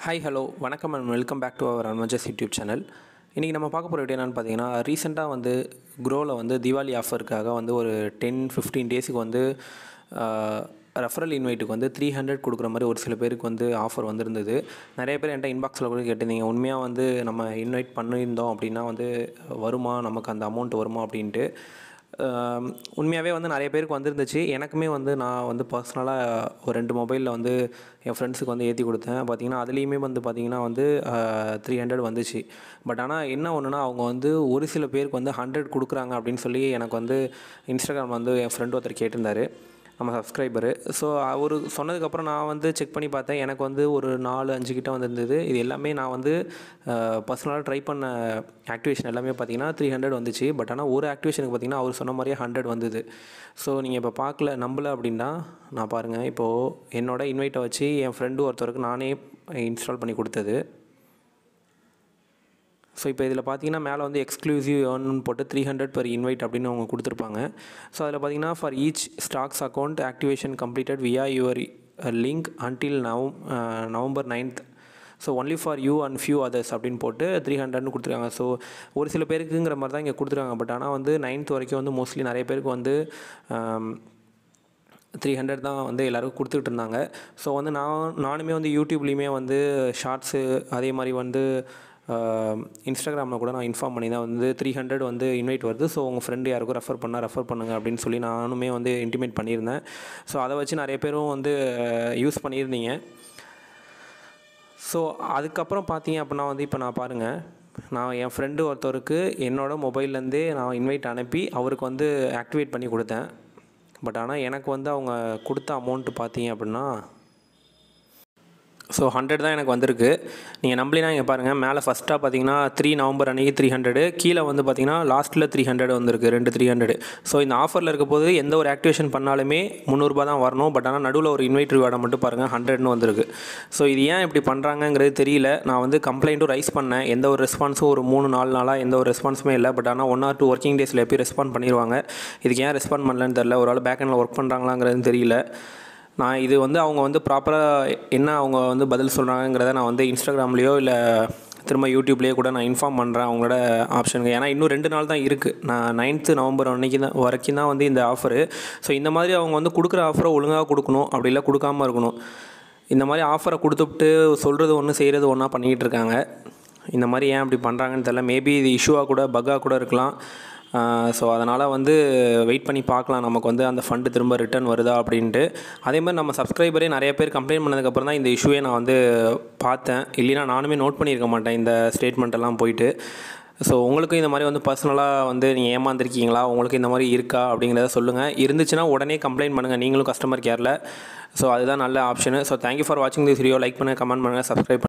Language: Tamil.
ஹாய் ஹலோ வணக்கம் and welcome back to our அன்மஜஸ் யூடியூப் சேனல் இன்றைக்கி நம்ம பார்க்க போகிற வீடியோ என்னென்னு பார்த்தீங்கன்னா ரீசெண்டாக வந்து க்ரோவில் வந்து தீபாவளி ஆஃபருக்காக வந்து ஒரு டென் ஃபிஃப்டீன் டேஸுக்கு வந்து ரெஃபரல் இன்வைட்டுக்கு வந்து த்ரீ ஹண்ட்ரட் கொடுக்குற மாதிரி ஒரு சில பேருக்கு வந்து ஆஃபர் வந்திருந்தது நிறைய பேர் என்கிட்ட இன்பாக்ஸில் கூட கேட்டிருந்தீங்க உண்மையாக வந்து நம்ம இன்வைட் பண்ணியிருந்தோம் அப்படின்னா வந்து வருமா நமக்கு அந்த அமௌண்ட் வருமா அப்படின்ட்டு ஆம், உண்மையாகவே வந்து நிறைய பேருக்கு வந்திருந்துச்சு எனக்குமே வந்து நான் வந்து பர்சனலாக ஒரு ரெண்டு மொபைலில் வந்து என் ஃப்ரெண்ட்ஸுக்கு வந்து ஏற்றி கொடுத்தேன் பார்த்தீங்கன்னா அதுலேயுமே வந்து பார்த்தீங்கன்னா வந்து த்ரீ ஹண்ட்ரட் வந்துச்சு பட் ஆனால் என்ன ஒன்றுனா அவங்க வந்து ஒரு சில பேருக்கு வந்து ஹண்ட்ரட் கொடுக்குறாங்க அப்படின்னு சொல்லி எனக்கு வந்து இன்ஸ்டாகிராம் வந்து என் ஃப்ரெண்ட் ஒருத்தர் கேட்டிருந்தாரு நம்ம சப்ஸ்கிரைபரு ஸோ அவர் சொன்னதுக்கப்புறம் நான் வந்து செக் பண்ணி பார்த்தேன் எனக்கு வந்து ஒரு நாலு அஞ்சு கிட்ட வந்திருந்தது இது எல்லாமே நான் வந்து பர்சனலாக ட்ரை பண்ண ஆக்டிவேஷன் எல்லாமே பார்த்தீங்கன்னா த்ரீ ஹண்ட்ரட் வந்துச்சு பட் ஆனால் ஒரு ஆக்டிவேஷனுக்கு பார்த்தீங்கன்னா அவர் சொன்ன மாதிரியே ஹண்ட்ரட் வந்தது ஸோ நீங்கள் இப்போ பார்க்கல நம்பல அப்படின்னா நான் பாருங்கள் இப்போது என்னோட இன்வைட்டை வச்சு என் ஃப்ரெண்டு ஒருத்தருக்கு நானே இன்ஸ்டால் பண்ணி கொடுத்தது ஸோ இப்போ இதில் பார்த்தீங்கன்னா மேலே வந்து எக்ஸ்க்ளூசிவ் ஏர்ன்னு போட்டு த்ரீ ஹண்ட்ரட் per இன்வைட் அப்படின்னு அவங்க கொடுத்துருப்பாங்க ஸோ அதில் பார்த்தீங்கன்னா for each stocks account activation completed via your link until நவம் November ninth so only for you and few others அப்படின்னு போட்டு த்ரீ ஹண்ட்ரட்னு கொடுத்துருக்காங்க ஸோ ஒரு சில பேருக்குங்கிற மாதிரி தான் இங்கே கொடுத்துருக்காங்க பட் ஆனால் வந்து நைன்த் வரைக்கும் வந்து மோஸ்ட்லி நிறைய பேருக்கு வந்து த்ரீ ஹண்ட்ரட் தான் வந்து எல்லாருக்கும் கொடுத்துக்கிட்டு இருந்தாங்க ஸோ வந்து நான் நானுமே வந்து யூடியூப்லேயுமே வந்து ஷார்ட்ஸு அதே மாதிரி வந்து இன்ஸ்டாகிராமில் கூட நான் இன்ஃபார்ம் பண்ணி தான் வந்து த்ரீ ஹண்ட்ரட் வந்து இன்வைட் வருது ஸோ உங்கள் ஃப்ரெண்டு யாருக்கும் ரெஃபர் பண்ணால் ரெஃபர் பண்ணுங்க அப்படின்னு சொல்லி நானுமே வந்து இன்டிமேட் பண்ணியிருந்தேன் ஸோ அதை வச்சு நிறைய பேரும் வந்து யூஸ் பண்ணியிருந்தீங்க ஸோ அதுக்கப்புறம் பார்த்தீங்க அப்படின்னா வந்து இப்போ நான் பாருங்கள் நான் என் ஃப்ரெண்டு ஒருத்தருக்கு என்னோடய மொபைல்லேருந்தே நான் இன்வைட் அனுப்பி அவருக்கு வந்து ஆக்டிவேட் பண்ணி கொடுத்தேன் பட் ஆனால் எனக்கு வந்து அவங்க கொடுத்த அமௌண்ட்டு பார்த்தீங்க அப்படின்னா ஸோ ஹண்ட்ரட் தான் எனக்கு வந்திருக்கு நீங்கள் நம்பலினா இங்கே பாருங்கள் மேலே ஃபஸ்ட்டாக பார்த்தீங்கன்னா த்ரீ நவம்பர் அன்றைக்கி த்ரீ ஹண்ட்ரடு கீழே வந்து பார்த்தீங்கன்னா லாஸ்ட்டில் த்ரீ ஹண்ட்ரட் வந்திருக்கு ரெண்டு த்ரீ ஹண்ட்ரடு ஸோ இந்த ஆஃபரில் இருக்க போது எந்த ஒரு ஆக்டிவேஷன் பண்ணாலுமே முந்நூறுரூபா தான் வரணும் பட் ஆனால் நடுவில் ஒரு இன்வைட் ரிவார்டை மட்டும் பாருங்கள் ஹண்ட்ரட்னு வந்திருக்கு ஸோ இது ஏன் இப்படி பண்ணுறாங்கங்கிறது தெரியல நான் வந்து கம்ப்ளைண்ட்டும் ரைஸ் பண்ணேன் எந்த ஒரு ரெஸ்பான்ஸும் ஒரு மூணு நாலு நாளாக எந்த ஒரு ரெஸ்பான்ஸுமே இல்லை பட் ஆனால் ஒன் ஆர் டூ ஒர்க்கிங் டேஸில் எப்பயும் ரெஸ்பாண்ட் பண்ணிடுவாங்க இதுக்கு ஏன் ரெஸ்பாண்ட் பண்ணலன்னு தெரில ஒரு ஆள் பேக் எண்டில் ஒர்க் பண்ணுறாங்களாங்கிறது தெரியல நான் இது வந்து அவங்க வந்து ப்ராப்பராக என்ன அவங்க வந்து பதில் சொல்கிறாங்கங்கிறத நான் வந்து இன்ஸ்டாகிராம்லேயோ இல்லை திரும்ப யூடியூப்லேயே கூட நான் இன்ஃபார்ம் பண்ணுறேன் அவங்களோட ஆப்ஷனுக்கு ஏன்னா இன்னும் ரெண்டு நாள் தான் இருக்குது நான் நைன்த்து நவம்பர் அன்னைக்கு தான் வரைக்கும் தான் வந்து இந்த ஆஃபரு ஸோ இந்த மாதிரி அவங்க வந்து கொடுக்குற ஆஃபரை ஒழுங்காக கொடுக்கணும் அப்படி இல்லை கொடுக்காம இருக்கணும் இந்த மாதிரி ஆஃபரை கொடுத்துட்டு சொல்கிறது ஒன்று செய்கிறது ஒன்றா பண்ணிக்கிட்டு இருக்காங்க இந்த மாதிரி ஏன் அப்படி பண்ணுறாங்கன்னு தெரில மேபி இது இஷ்யூவாக கூட பக்காக கூட இருக்கலாம் ஸோ அதனால் வந்து வெயிட் பண்ணி பார்க்கலாம் நமக்கு வந்து அந்த ஃபண்டு திரும்ப ரிட்டர்ன் வருதா அப்படின்ட்டு அதே மாதிரி நம்ம சப்ஸ்கிரைபரே நிறைய பேர் கம்ப்ளைண்ட் பண்ணதுக்கப்புறம் தான் இந்த இஷ்யூவே நான் வந்து பார்த்தேன் இல்லைனா நானுமே நோட் பண்ணியிருக்க மாட்டேன் இந்த ஸ்டேட்மெண்ட் எல்லாம் போயிட்டு ஸோ உங்களுக்கும் இந்த மாதிரி வந்து பர்சனலாக வந்து நீங்கள் ஏமாந்துருக்கீங்களா உங்களுக்கு இந்த மாதிரி இருக்கா அப்படிங்கிறத சொல்லுங்கள் இருந்துச்சுன்னா உடனே கம்ப்ளைண்ட் பண்ணுங்கள் நீங்களும் கஸ்டமர் கேரில் ஸோ அதுதான் நல்ல ஆப்ஷனு ஸோ தேங்க்யூ ஃபார் வாட்சிங் திஸ் வீடியோ லைக் பண்ணுங்கள் கமெண்ட் பண்ணுங்கள் சப்ஸ்கிரைப்